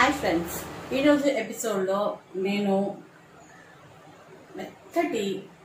Hi friends ఈరోజు ఎపిసోడ్లో నేను మెత్తటి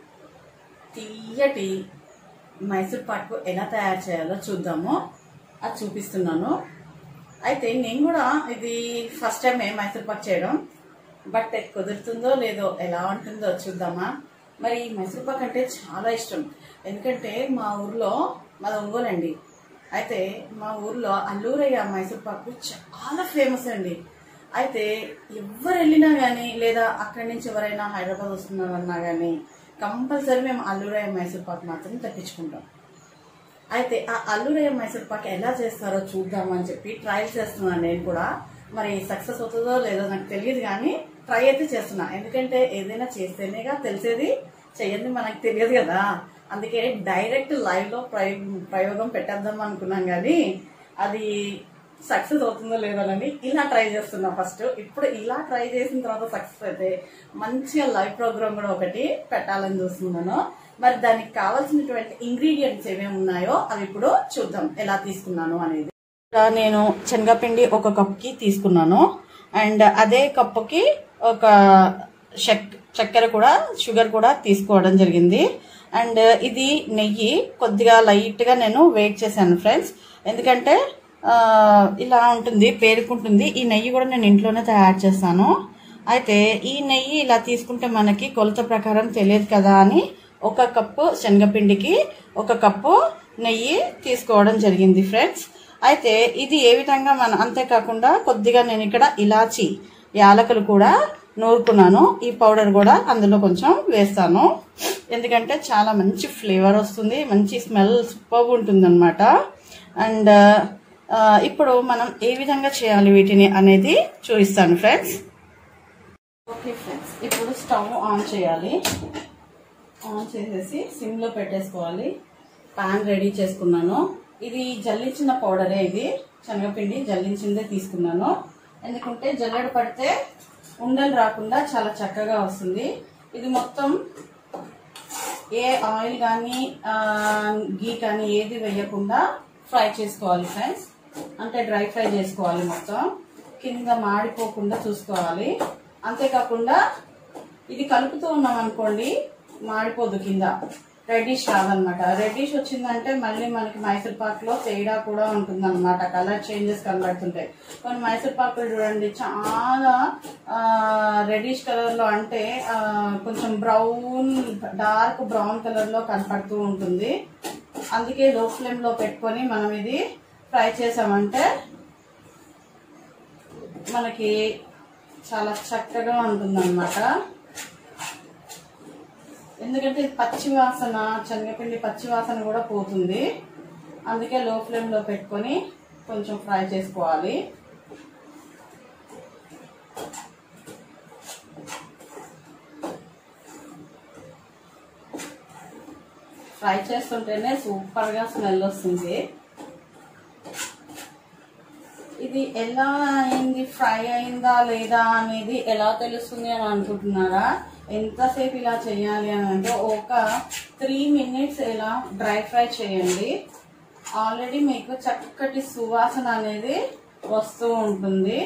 తీయటి మైసూర్ పాకు ఎలా తయారు చేయాలో చూద్దాము అది చూపిస్తున్నాను అయితే నేను కూడా ఇది ఫస్ట్ టైమే మైసూర్ పాక్ చేయడం బట్ కుదురుతుందో లేదో ఎలా ఉంటుందో చూద్దామా మరి మైసూర్ పాక్ అంటే చాలా ఇష్టం ఎందుకంటే మా ఊర్లో మాది ఒంగోలండి అయితే మా ఊర్లో అల్లూరయ్య మైసూర్ పాకు చాలా ఫేమస్ అండి అయితే ఎవరు వెళ్ళినా కానీ లేదా అక్కడి నుంచి ఎవరైనా హైదరాబాద్ వస్తున్నారన్నా కానీ కంపల్సరీ మేము అల్లూరయ్య మైసూర్ పాక్ మాత్రం తెప్పించుకుంటాం అయితే ఆ అల్లురయ్య మైసూర్ పాక్ ఎలా చేస్తారో చూద్దామని చెప్పి ట్రయల్ చేస్తున్నాను నేను కూడా మరి సక్సెస్ అవుతుందో లేదో నాకు తెలియదు కానీ ట్రై అయితే చేస్తున్నా ఎందుకంటే ఏదైనా చేస్తేనేగా తెలిసేది చెయ్యండి మనకు తెలియదు కదా అందుకే డైరెక్ట్ లైవ్ లో ప్రయోగం ప్రయోగం పెట్టేద్దాం అనుకున్నాం కానీ అది సక్సెస్ అవుతుందో లేదోనని ఇలా ట్రై చేస్తున్నా ఫస్ట్ ఇప్పుడు ఇలా ట్రై చేసిన తర్వాత సక్సెస్ అయితే మంచిగా లైవ్ ప్రోగ్రామ్ కూడా ఒకటి పెట్టాలని చూస్తున్నాను మరి దానికి కావాల్సినటువంటి ఇంగ్రీడియంట్స్ ఏమేమి ఉన్నాయో అవి ఇప్పుడు చూద్దాం ఎలా తీసుకున్నాను అనేది ఇక్కడ నేను శనగపిండి ఒక కప్కి తీసుకున్నాను అండ్ అదే కప్పుకి ఒక షక్ చక్కెర కూడా షుగర్ కూడా తీసుకోవడం జరిగింది అండ్ ఇది నెయ్యి కొద్దిగా లైట్గా నేను వెయిట్ చేశాను ఫ్రెండ్స్ ఎందుకంటే ఆ, ఇలా ఉంటుంది పేరుకుంటుంది ఈ నెయ్యి కూడా నేను ఇంట్లోనే తయారు చేస్తాను అయితే ఈ నెయ్యి ఇలా తీసుకుంటే మనకి కొలత ప్రకారం తెలియదు కదా అని ఒక కప్పు శనగపిండికి ఒక కప్పు నెయ్యి తీసుకోవడం జరిగింది ఫ్రెండ్స్ అయితే ఇది ఏ విధంగా మన అంతేకాకుండా కొద్దిగా నేను ఇక్కడ ఇలాచి యాలకులు కూడా నూరుకున్నాను ఈ పౌడర్ కూడా అందులో కొంచెం వేస్తాను ఎందుకంటే చాలా మంచి ఫ్లేవర్ వస్తుంది మంచి స్మెల్ సూపర్ ఉంటుంది అనమాట అండ్ ఇప్పుడు మనం ఏ విధంగా చేయాలి వీటిని అనేది చూపిస్తాను ఫ్రెండ్స్ ఓకే ఫ్రెండ్స్ ఇప్పుడు స్టవ్ ఆన్ చేయాలి ఆన్ చేసేసి సిమ్లో పెట్టేసుకోవాలి పాన్ రెడీ చేసుకున్నాను ఇది జల్లించిన పౌడరే ఇది శనగపిండి జల్లించిందే తీసుకున్నాను ఎందుకంటే జల్లెడ పడితే ఉండలు రాకుండా చాలా చక్కగా వస్తుంది ఇది మొత్తం ఏ ఆయిల్ కానీ గీ కానీ ఏది వేయకుండా ఫ్రై చేసుకోవాలి ఫ్రెండ్స్ అంటే డ్రై ఫ్రై చేసుకోవాలి మొత్తం కింద మాడిపోకుండా చూసుకోవాలి అంతేకాకుండా ఇది కలుపుతూ ఉన్నాం అనుకోండి మాడిపోదు కింద రెడ్డిష్ రాదనమాట రెడ్డిష్ వచ్చిందంటే మళ్ళీ మనకి మైసూర్ పాక్ లో తేడా కూడా ఉంటుంది అనమాట కలర్ చేంజెస్ కనబడుతుంటాయి కొన్ని మైసూర్ పాకులు చూడండి చాలా రెడ్డిష్ కలర్ లో అంటే ఆ, కొంచెం బ్రౌన్ డార్క్ బ్రౌన్ కలర్ లో కనపడుతూ ఉంటుంది అందుకే లో ఫ్లేమ్ లో పెట్టుకొని మనం ఇది ఫ్రై చేసామంటే మనకి చాలా చక్కగా ఉంటుందన్నమాట ఎందుకంటే ఇది పచ్చి వాసన శనగపిండి పచ్చి వాసన కూడా పోతుంది అందుకే లో ఫ్లేమ్ లో పెట్టుకొని కొంచెం ఫ్రై చేసుకోవాలి ఫ్రై చేస్తుంటేనే సూపర్ గా స్మెల్ వస్తుంది ఇది ఎలా అయింది ఫ్రై అయిందా లేదా అనేది ఎలా తెలుస్తుంది అని అనుకుంటున్నారా ఎంతసేపు ఇలా చేయాలి అని అంటే ఒక త్రీ మినిట్స్ ఇలా డ్రై ఫ్రై చేయండి ఆల్రెడీ మీకు చక్కటి సువాసన అనేది వస్తూ ఉంటుంది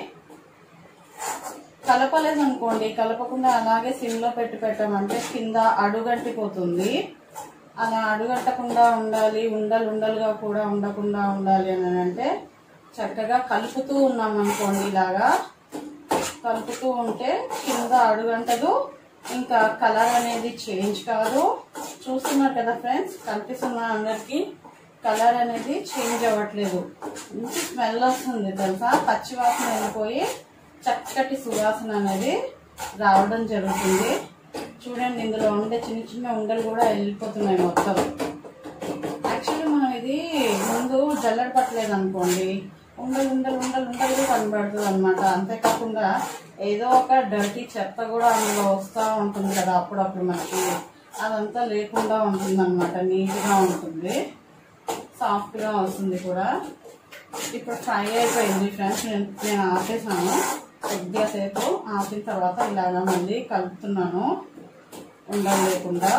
కలపలేదు అనుకోండి కలపకుండా అలాగే సిమ్లో పెట్టి పెట్టామంటే కింద అడుగంటిపోతుంది అలా అడుగంటకుండా ఉండాలి ఉండలు ఉండలుగా కూడా ఉండకుండా ఉండాలి అని అంటే చక్కగా కలుపుతూ ఉన్నాం అనుకోండి ఇలాగా కలుపుతూ ఉంటే కింద అడుగంటదు ఇంకా కలర్ అనేది చేంజ్ కాదు చూస్తున్నారు కదా ఫ్రెండ్స్ కనిపిస్తున్న అందరికి కలర్ అనేది చేంజ్ అవ్వట్లేదు మంచి స్మెల్ వస్తుంది తెలుసా పచ్చి వాసన వెళ్ళిపోయి చక్కటి సువాసన అనేది రావడం జరుగుతుంది చూడండి ఇందులో ఉండే చిన్న చిన్న ఉండలు కూడా వెళ్ళిపోతున్నాయి మొత్తం యాక్చువల్లీ మనం ఇది ముందు జల్లెడ పట్టలేదు అనుకోండి ఉండలు ఉండలు ఉండలు ఉండలు కనబడుతుంది అనమాట అంతేకాకుండా ఏదో ఒక డర్టీ చెత్త కూడా అందులో వస్తూ ఉంటుంది కదా అప్పుడప్పుడు మనకి అదంతా లేకుండా ఉంటుంది అనమాట నీట్గా ఉంటుంది సాఫ్ట్గా వస్తుంది కూడా ఇప్పుడు ఫ్రై అయిపోయింది ఫ్రెండ్స్ నేను నేను ఆపేసాను కొద్దిగా సేపు ఆపిన తర్వాత ఇలాగా మళ్ళీ కలుపుతున్నాను ఉండలు లేకుండా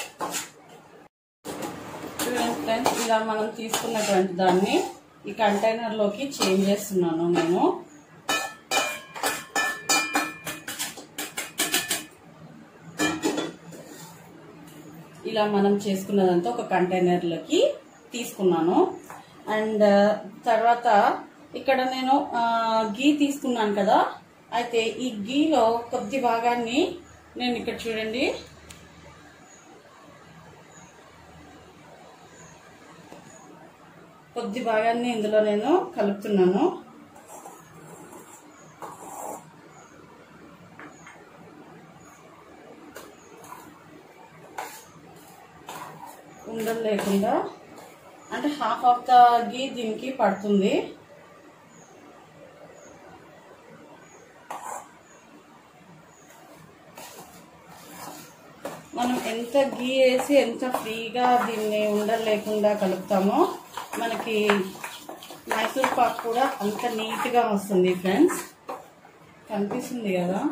చూడండి ఫ్రెండ్స్ ఇలా మనం తీసుకున్నటువంటి దాన్ని ఈ కంటైనర్లోకి చేంజ్ చేస్తున్నాను నేను ఇలా మనం చేసుకున్నదంతా ఒక కంటైనర్లోకి తీసుకున్నాను అండ్ తర్వాత ఇక్కడ నేను ఆ, గీ తీసుకున్నాను కదా అయితే ఈ గీలో కొద్ది భాగాన్ని నేను ఇక్కడ చూడండి కొద్ది భాగాన్ని ఇందులో నేను కలుపుతున్నాను ఉండలు లేకుండా అంటే హాఫ్ ఆఫ్ ద గీ దీనికి పడుతుంది మనం ఎంత గీ వేసి ఎంత ఫ్రీగా దీన్ని ఉండలు లేకుండా కలుపుతామో మనకి మైసూర్ పాక్ కూడా అంత నీట్గా వస్తుంది ఫ్రెండ్స్ కనిపిస్తుంది కదా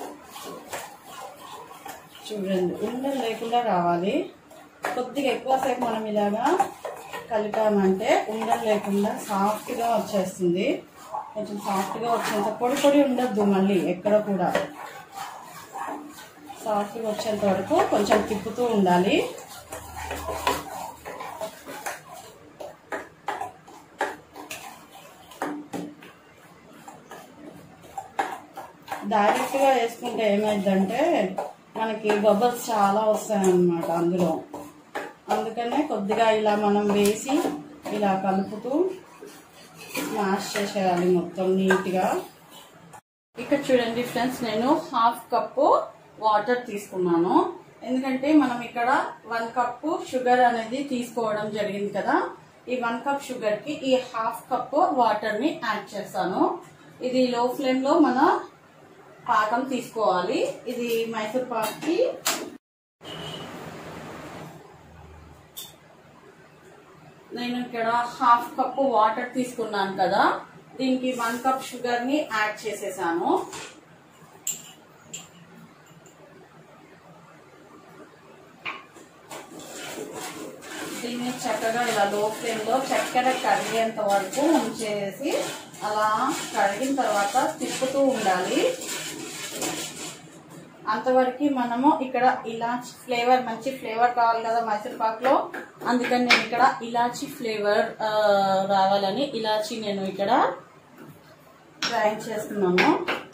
చూడండి ఉండలు లేకుండా రావాలి కొద్దిగా ఎక్కువసేపు మనం ఇలాగా కలిపామంటే ఉండలు లేకుండా సాఫ్ట్గా వచ్చేస్తుంది కొంచెం సాఫ్ట్గా వచ్చేంత పొడి పొడి ఉండద్దు మళ్ళీ ఎక్కడ కూడా సాఫ్ట్గా వచ్చేంత వరకు కొంచెం తిప్పుతూ ఉండాలి డైరెక్ట్గా వేసుకుంటే ఏమైందంటే మనకి బబల్స్ చాలా వస్తాయన్నమాట అందులో అందుకనే కొద్దిగా ఇలా మనం వేసి ఇలా కలుపుతూ స్మాష్ చేసేయాలి మొత్తం నీట్గా ఇక్కడ చూడండి ఫ్రెండ్స్ నేను హాఫ్ కప్పు వాటర్ తీసుకున్నాను ఎందుకంటే మనం ఇక్కడ వన్ కప్పు షుగర్ అనేది తీసుకోవడం జరిగింది కదా ఈ వన్ కప్ షుగర్ కి ఈ హాఫ్ కప్ వాటర్ ని యాడ్ చేస్తాను ఇది లో ఫ్లేమ్ లో మన పాకం తీసుకోవాలి ఇది మైసూర్ పాక్ కి నేను ఇక్కడ హాఫ్ కప్ వాటర్ తీసుకున్నాను కదా దీనికి వన్ కప్ షుగర్ ని యాడ్ చేసేసాను దీన్ని చక్కగా ఇలా లో ఫ్లేమ్ లో చక్కెర కరిగేంత వరకు ఉంచేసి అలా కడిగిన తర్వాత తిప్పుతూ ఉండాలి అంతవరకు మనము ఇక్కడ ఇలాచి ఫ్లేవర్ మంచి ఫ్లేవర్ కావాలి కదా మైసూర్ పాక్ లో అందుకని నేను ఇక్కడ ఇలాచి ఫ్లేవర్ ఆ, రావాలని ఇలాచి నేను ఇక్కడ గ్రైండ్ చేస్తున్నాను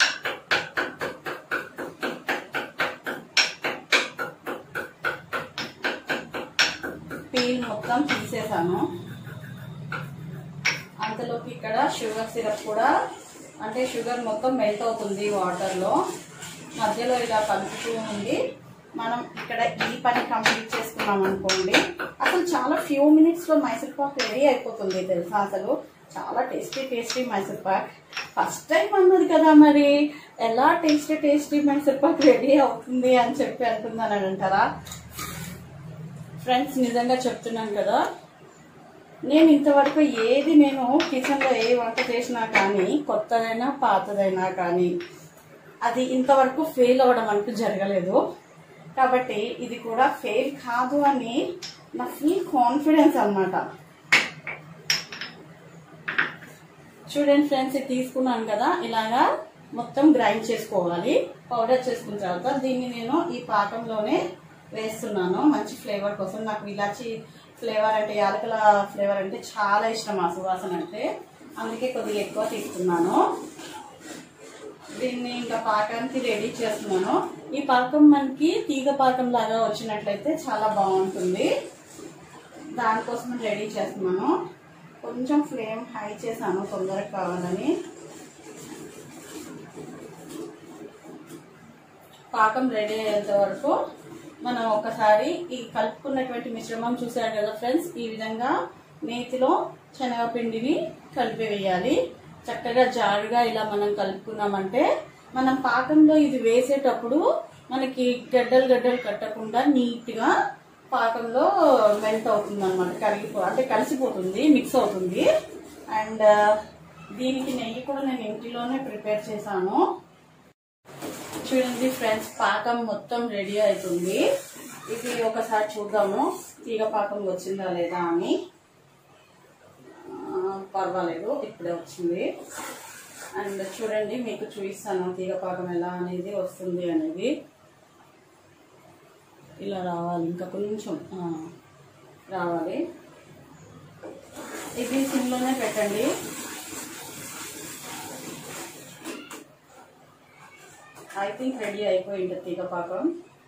పీల్ మొత్తం తీసేసాను అంతలోకి ఇక్కడ షుగర్ సిరప్ కూడా అంటే షుగర్ మొత్తం మెల్ట్ అవుతుంది వాటర్లో మధ్యలో ఇలా కలుపుతూ ఉంది మనం ఇక్కడ ఈ పని కంప్లీట్ చేసుకున్నాం అనుకోండి అసలు చాలా ఫ్యూ మినిట్స్ లో మైసూర్ పాక్ రెడీ అయిపోతుంది తెలుసా అసలు చాలా tasty tasty Mysore pak first time అన్నది కదా మరి ఎలా tasty tasty Mysore pak ready అవుతుంది అని చెప్పి అనుకుందానని అంటారా ఫ్రెండ్స్ నిజంగా చెప్తున్నాను కదా నేను ఇంతవరకు ఏది నేను కిచెన్లో ఏ వంట చేసినా కానీ కొత్తదైనా పాతదైనా కానీ అది ఇంతవరకు ఫెయిల్ అవ్వడం అంటూ జరగలేదు కాబట్టి ఇది కూడా ఫెయిల్ కాదు అని నా ఫుల్ కాన్ఫిడెన్స్ అన్నమాట చూడండి ఫ్రెండ్స్ ఇది తీసుకున్నాను కదా ఇలాగా మొత్తం గ్రైండ్ చేసుకోవాలి పౌడర్ చేసుకున్న తర్వాత దీన్ని నేను ఈ పాకంలోనే వేస్తున్నాను మంచి ఫ్లేవర్ కోసం నాకు ఇలాచి ఫ్లేవర్ అంటే యాలకుల ఫ్లేవర్ అంటే చాలా ఇష్టం ఆ సువాసన అంటే అందుకే కొద్దిగా ఎక్కువ తీసుకున్నాను దీన్ని ఇంకా పాకానికి రెడీ చేస్తున్నాను ఈ పాకం మనకి తీగ పాకం లాగా వచ్చినట్లయితే చాలా బాగుంటుంది దానికోసం రెడీ చేస్తున్నాను కొంచెం ఫ్లేమ్ హై చేశాను తొందరగా కావాలని పాకం రెడీ అయ్యేంత వరకు మనం ఒకసారి ఈ కలుపుకున్నటువంటి మిశ్రమం చూసారు కదా ఫ్రెండ్స్ ఈ విధంగా నేతిలో శనగపిండిని కలిపి వేయాలి చక్కగా జారుగా ఇలా మనం కలుపుకున్నామంటే మనం పాకంలో ఇది వేసేటప్పుడు మనకి గడ్డలు గడ్డలు కట్టకుండా నీట్ గా పాకంలో మెల్ట్ అవుతుంది అనమాట కరిగిపో అంటే కలిసిపోతుంది మిక్స్ అవుతుంది అండ్ దీనికి నెయ్యి కూడా నేను ఇంటిలోనే ప్రిపేర్ చేశాను చూడండి ఫ్రెండ్స్ పాకం మొత్తం రెడీ అవుతుంది ఇది ఒకసారి చూద్దాము తీగ పాకం వచ్చిందా లేదా అని ఆ, పర్వాలేదు ఇప్పుడే వచ్చింది అండ్ చూడండి మీకు చూపిస్తాను తీగ పాకం ఎలా అనేది వస్తుంది అనేది ఇలా రావాలి ఇంకా కొంచెం ఆ, రావాలి ఇది సిమ్లోనే పెట్టండి ఐ థింక్ రెడీ అయిపోయి ఉంటుంది తీగ పాకం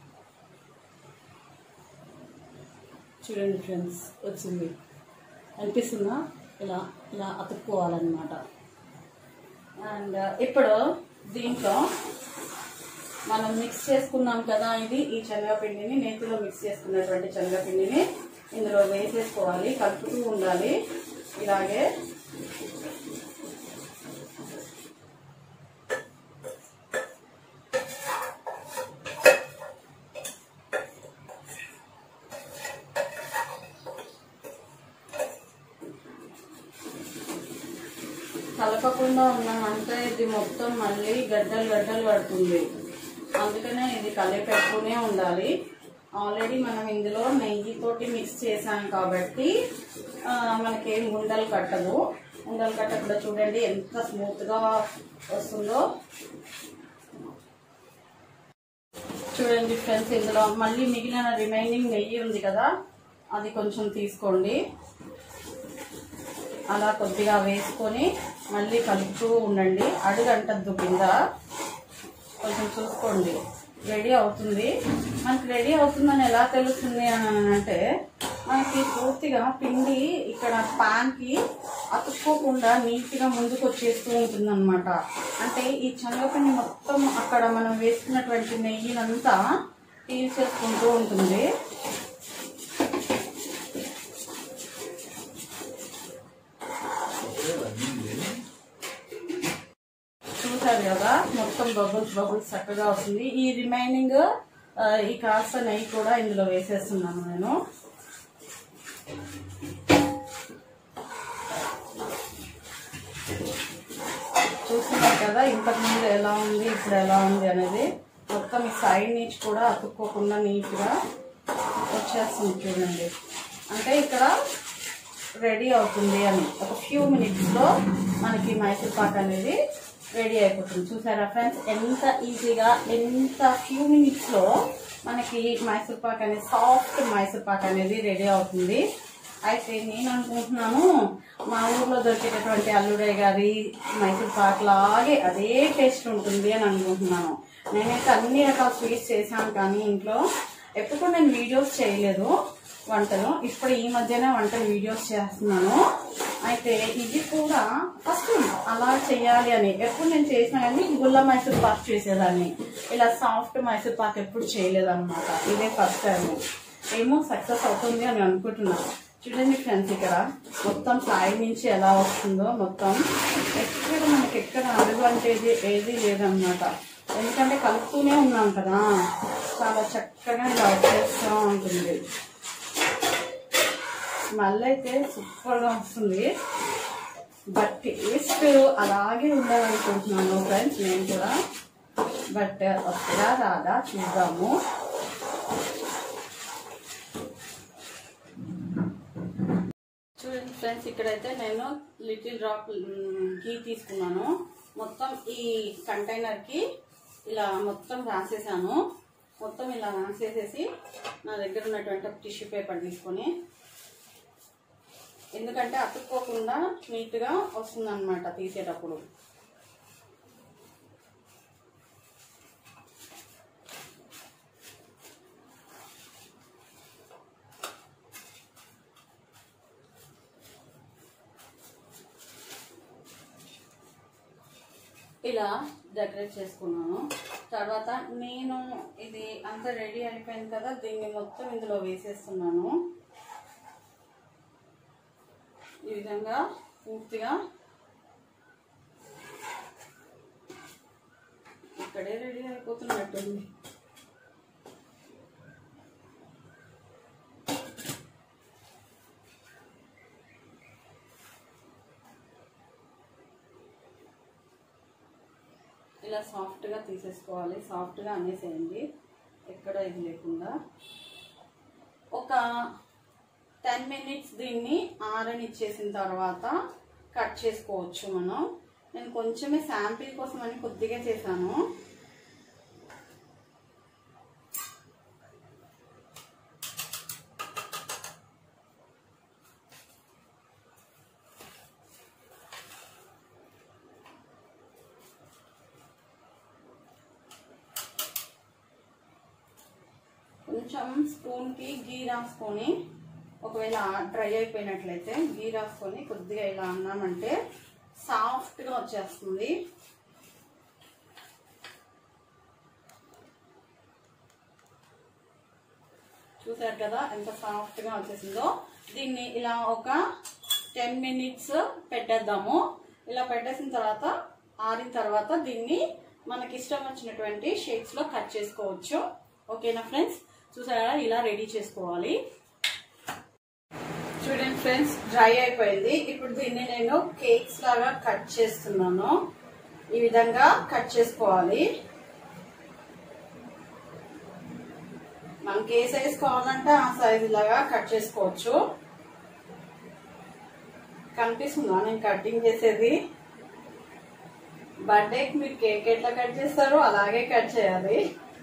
చూడండి ఫ్రెండ్స్ వచ్చింది అనిపిస్తుందా ఇలా ఇలా అతుక్కోవాలన్నమాట అండ్ ఇప్పుడు దీంట్లో మనం మిక్స్ చేసుకున్నాం కదా ఇది ఈ శనగపిండిని నేతిలో మిక్స్ చేసుకున్నటువంటి శనగపిండిని ఇందులో వేసేసుకోవాలి కలుపుతూ ఉండాలి ఇలాగే కలపకుండా ఉన్నామంటే ఇది మొత్తం మళ్ళీ గడ్డలు గడ్డలు పడుతుంది అందుకనే ఇది కలిపెట్టుకునే ఉండాలి ఆల్రెడీ మనం ఇందులో నెయ్యితోటి మిక్స్ చేసాం కాబట్టి ఆ, మనకేం ఉండలు కట్టదు ఉండలు కట్టకుండా చూడండి ఎంత స్మూత్గా వస్తుందో చూడండి ఫ్రెండ్స్ ఇందులో మళ్ళీ మిగిలిన రిమైనింగ్ నెయ్యి ఉంది కదా అది కొంచెం తీసుకోండి అలా కొద్దిగా వేసుకొని మళ్ళీ కలుపుతూ ఉండండి అడుగంటద్దు కింద కొంచెం చూసుకోండి రెడీ అవుతుంది మనకి రెడీ అవుతుందని ఎలా తెలుస్తుంది అని అంటే మనకి పూర్తిగా పిండి ఇక్కడ పాన్కి అతుక్కోకుండా నీట్గా ముందుకు వచ్చేస్తూ ఉంటుంది అనమాట అంటే ఈ శనగపిండి మొత్తం అక్కడ మనం వేసుకున్నటువంటి నెయ్యినంతా తీసేసుకుంటూ ఉంటుంది చూసారు కదా మొత్తం బబుల్స్ బబుల్స్ చక్కగా వస్తుంది ఈ రిమైనింగ్ ఆ, ఈ కాస్త నెయ్యి కూడా ఇందులో వేసేస్తున్నాను నేను చూస్తున్నారు కదా ఇంతకు ముందు ఎలా ఉంది ఇప్పుడు ఎలా ఉంది అనేది మొత్తం ఈ సైడ్ నుంచి కూడా అతుక్కోకుండా నీట్గా వచ్చేస్తుంది చూడండి అంటే ఇక్కడ రెడీ అవుతుంది అని ఒక ఫ్యూ మినిట్స్లో మనకి మైసూర్ పాక్ అనేది రెడీ అయిపోతుంది చూసారా ఫ్రెండ్స్ ఎంత ఈజీగా ఎంత ఫ్యూ మినిట్స్లో మనకి మైసూర్ పాక్ అనేది సాఫ్ట్ మైసూర్ పాక్ అనేది రెడీ అవుతుంది అయితే నేను అనుకుంటున్నాను మా ఊర్లో దొరికేటటువంటి అల్లుడయ్య గారి మైసూర్ పాక్ లాగే అదే టేస్ట్ ఉంటుంది అని అనుకుంటున్నాను నేనైతే అన్ని రకాల స్వీట్స్ చేశాను కానీ ఇంట్లో ఎప్పుడు నేను వీడియోస్ చేయలేదు వంటలు ఇప్పుడు ఈ మధ్యనే వంటలు వీడియోస్ చేస్తున్నాను అయితే ఇది కూడా ఫస్ట్ అలా చేయాలి అని ఎప్పుడు నేను చేసినా కానీ గుల్ల మైసూర్ పాక్ చేసేదాన్ని ఇలా సాఫ్ట్ మైసూర్ పాక్ ఎప్పుడు చేయలేదన్నమాట ఇదే ఫస్ట్ టైం ఏమో సక్సెస్ అవుతుంది అని అనుకుంటున్నాను చూడండి ఫ్రెండ్స్ ఇక్కడ మొత్తం సైడ్ నుంచి ఎలా వస్తుందో మొత్తం ఎక్కడ మనకి ఎక్కడ అడ్వాంటేజ్ ఏది లేదన్నమాట ఎందుకంటే కలుపుతూనే ఉన్నాం కదా చాలా చక్కగా ఇలా వచ్చేస్తూ ఉంటుంది స్మెల్ అయితే సూపర్గా వస్తుంది బట్ టేస్ట్ అలాగే ఉండాలనుకుంటున్నాను ఫ్రెండ్స్ నేను కూడా బట్ వస్తుందా రాదా చూద్దాము చూడండి ఫ్రెండ్స్ ఇక్కడైతే నేను లిటిల్ డ్రాప్ గీ తీసుకున్నాను మొత్తం ఈ కంటైనర్కి ఇలా మొత్తం రాసేసాను మొత్తం ఇలా రాసేసేసి నా దగ్గర ఉన్నటువంటి ఒక టిష్యూ పేపర్ తీసుకొని ఎందుకంటే అతుక్కోకుండా నీట్గా వస్తుందన్నమాట తీసేటప్పుడు ఇలా డెకరేట్ చేసుకున్నాను తర్వాత నేను ఇది అంతా రెడీ అయిపోయింది కదా దీన్ని మొత్తం ఇందులో వేసేస్తున్నాను ఈ విధంగా పూర్తిగా ఇక్కడే రెడీ అయిపోతున్నట్టుంది ఇలా సాఫ్ట్గా తీసేసుకోవాలి సాఫ్ట్గా అనేసేయండి ఎక్కడ ఇది లేకుండా ఒక టెన్ మినిట్స్ దీన్ని ఆరనిచ్చేసిన తర్వాత కట్ చేసుకోవచ్చు మనం నేను కొంచెమే శాంపిల్ కోసం అని కొద్దిగా చేశాను కొంచెం స్పూన్కి గీ రాసుకొని ఒకవేళ డ్రై అయిపోయినట్లయితే గీ రాసుకొని కొద్దిగా ఇలా అన్నామంటే సాఫ్ట్గా వచ్చేస్తుంది చూసారు కదా ఎంత సాఫ్ట్గా వచ్చేసిందో దీన్ని ఇలా ఒక టెన్ మినిట్స్ పెట్టేద్దాము ఇలా పెట్టేసిన తర్వాత ఆరిన తర్వాత దీన్ని మనకి ఇష్టం వచ్చినటువంటి షేప్స్ లో కట్ చేసుకోవచ్చు ఓకేనా ఫ్రెండ్స్ చూసారా ఇలా రెడీ చేసుకోవాలి చూడండి ఫ్రెండ్స్ డ్రై అయిపోయింది ఇప్పుడు దీన్ని నేను కేక్స్ లాగా కట్ చేస్తున్నాను ఈ విధంగా కట్ చేసుకోవాలి మనకి ఏ సైజ్ కావాలంటే ఆ సైజ్ లాగా కట్ చేసుకోవచ్చు కనిపిస్తుందా నేను కటింగ్ చేసేది బర్త్డేకి మీరు కేక్ ఎట్లా కట్ చేస్తారో అలాగే కట్ చేయాలి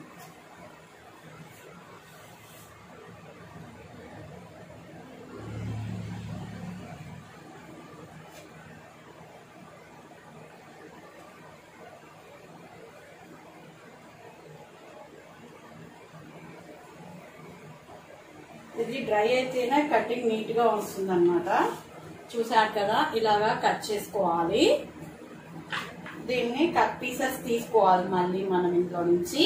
ఇది డ్రై అయితేనే కటింగ్ నీట్ గా వస్తుంది అనమాట చూసారు కదా ఇలాగా కట్ చేసుకోవాలి దీన్ని కట్ పీసెస్ తీసుకోవాలి మళ్ళీ మనం ఇంట్లో నుంచి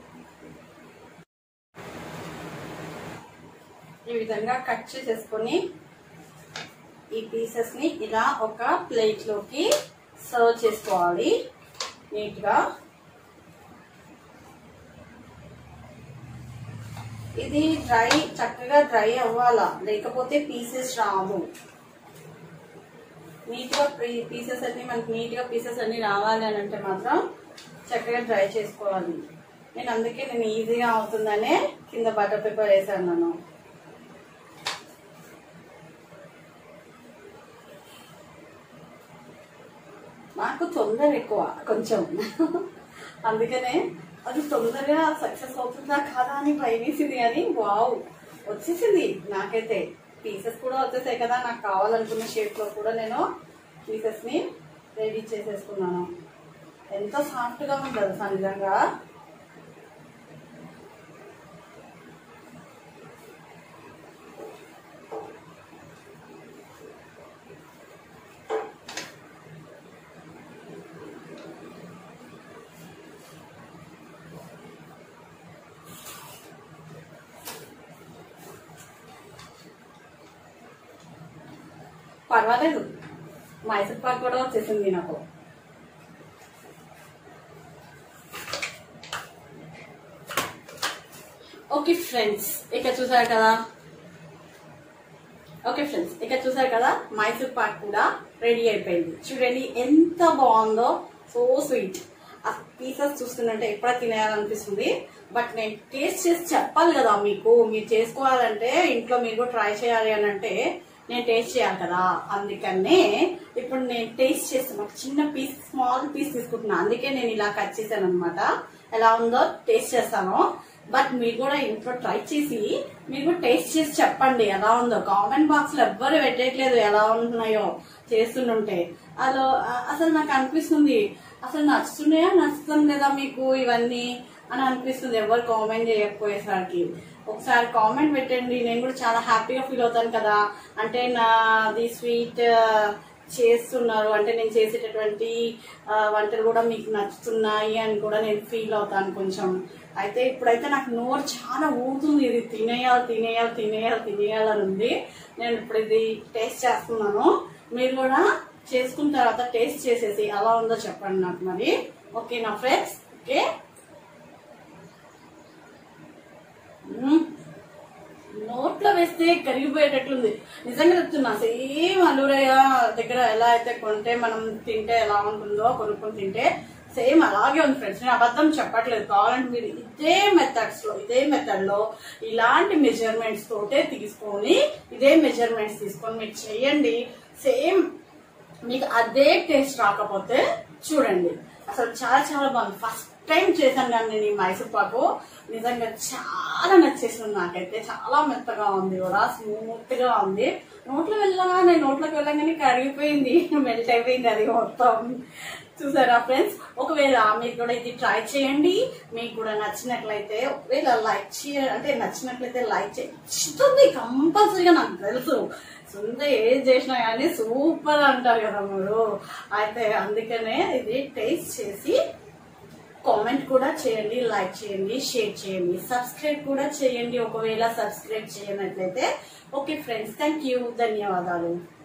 ఈ విధంగా కట్ చేసేసుకొని ఈ పీసెస్ ని ఇలా ఒక ప్లేట్ లోకి సర్వ్ చేసుకోవాలి నీట్ గా ఇది డ్రై చక్కగా డ్రై అవ్వాలా లేకపోతే పీసెస్ రావు నీట్ గా పీసెస్ అన్ని మనకి నీట్ గా పీసెస్ అన్ని రావాలి అని అంటే మాత్రం చక్కగా డ్రై చేసుకోవాలి నేను అందుకే నేను ఈజీగా అవుతుందనే కింద బటర్ పేపర్ వేసాను నేను నాకు తొందర ఎక్కువ కొంచెం అందుకనే అది తొందరగా సక్సెస్ అవుతుందా కాదా అని భయమేసింది అని వావ్ వచ్చేసింది నాకైతే పీసెస్ కూడా వచ్చేసాయి కదా నాకు కావాలనుకున్న షేప్ లో కూడా నేను పీసెస్ ని రెడీ చేసేసుకున్నాను ఎంత సాఫ్ట్ గా ఉంది తెలుసా నిజంగా పర్వాలేదు మైసూర్ పాక్ కూడా వచ్చేసింది నాకు ఓకే ఫ్రెండ్స్ ఇక చూసారు కదా ఓకే ఫ్రెండ్స్ ఇక చూసారు కదా మైసూర్ పాక్ కూడా రెడీ అయిపోయింది చూడండి ఎంత బాగుందో సో స్వీట్ ఆ పీసెస్ చూస్తుంటే ఎప్పుడా తినేయాలనిపిస్తుంది బట్ నేను టేస్ట్ చేసి చెప్పాలి కదా మీకు మీరు చేసుకోవాలంటే ఇంట్లో మీరు కూడా ట్రై చేయాలి అని అంటే నేను టేస్ట్ చేయాలి కదా అందుకనే ఇప్పుడు నేను టేస్ట్ చేస్తాను ఒక చిన్న పీస్ స్మాల్ పీస్ తీసుకుంటున్నా అందుకే నేను ఇలా కట్ చేశాను అనమాట ఎలా ఉందో టేస్ట్ చేస్తాను బట్ మీరు కూడా ఇంట్లో ట్రై చేసి మీరు కూడా టేస్ట్ చేసి చెప్పండి ఎలా ఉందో కామెంట్ బాక్స్ లో ఎవ్వరు పెట్టట్లేదు ఎలా ఉంటున్నాయో చేస్తుంటే అలా అసలు నాకు అనిపిస్తుంది అసలు నచ్చుతున్నాయా నచ్చుతుంది లేదా మీకు ఇవన్నీ అని అనిపిస్తుంది ఎవరు కామెంట్ చేయకపోయేసరికి ఒకసారి కామెంట్ పెట్టండి నేను కూడా చాలా హ్యాపీగా ఫీల్ అవుతాను కదా అంటే నాది స్వీట్ చేస్తున్నారు అంటే నేను చేసేటటువంటి ఆ, వంటలు కూడా మీకు నచ్చుతున్నాయి అని కూడా నేను ఫీల్ అవుతాను కొంచెం అయితే ఇప్పుడైతే నాకు నోరు చాలా ఊరుతుంది ఇది తినేయాలి తినేయాలి తినేయాలి తినేయాలని ఉంది నేను ఇప్పుడు ఇది టేస్ట్ చేస్తున్నాను మీరు కూడా చేసుకున్న తర్వాత టేస్ట్ చేసేసి ఎలా ఉందో చెప్పండి నాకు మరి ఓకే నా ఫ్రెండ్స్ ఓకే మ్మ్. నోట్లో వేస్తే కరిగిపోయేటట్లుంది నిజంగా చెప్తున్నా సేమ్ అల్లూరయ్య దగ్గర ఎలా అయితే కొంటే మనం తింటే ఎలా ఉంటుందో కొనుక్కొని తింటే సేమ్ అలాగే ఉంది ఫ్రెండ్స్ నేను అబద్ధం చెప్పట్లేదు కావాలంటే మీరు ఇదే మెథడ్స్ లో ఇదే మెథడ్ లో ఇలాంటి మెజర్మెంట్స్ తోటే తీసుకొని ఇదే మెజర్మెంట్స్ తీసుకొని మీరు చెయ్యండి సేమ్ మీకు అదే టేస్ట్ రాకపోతే చూడండి అసలు చాలా చాలా బాగుంది ఫస్ట్ టైం చేశాను కానీ నేను ఈ మైసూర్ పాకు నిజంగా చాలా నచ్చేసింది నాకైతే చాలా మెత్తగా ఉంది కూడా స్మూత్ గా ఉంది నోట్లో వెళ్ళగానే నోట్లోకి వెళ్ళగానే కరిగిపోయింది మెల్ట్ అయిపోయింది అది మొత్తం చూసారా ఫ్రెండ్స్ ఒకవేళ మీరు కూడా ఇది ట్రై చేయండి మీకు కూడా నచ్చినట్లయితే ఒకవేళ లైక్ చేయ అంటే నచ్చినట్లయితే లైక్ చేస్తుంది కంపల్సరీగా నాకు తెలుసు సొంత ఏది చేసినా కానీ సూపర్ అంటారు కదా మీరు అయితే అందుకనే ఇది టేస్ట్ చేసి కామెంట్ కూడా చేయండి లైక్ చేయండి షేర్ చేయండి సబ్స్క్రైబ్ కూడా చేయండి ఒకవేళ సబ్స్క్రైబ్ చేయనట్లయితే ఓకే ఫ్రెండ్స్ థ్యాంక్ యూ ధన్యవాదాలు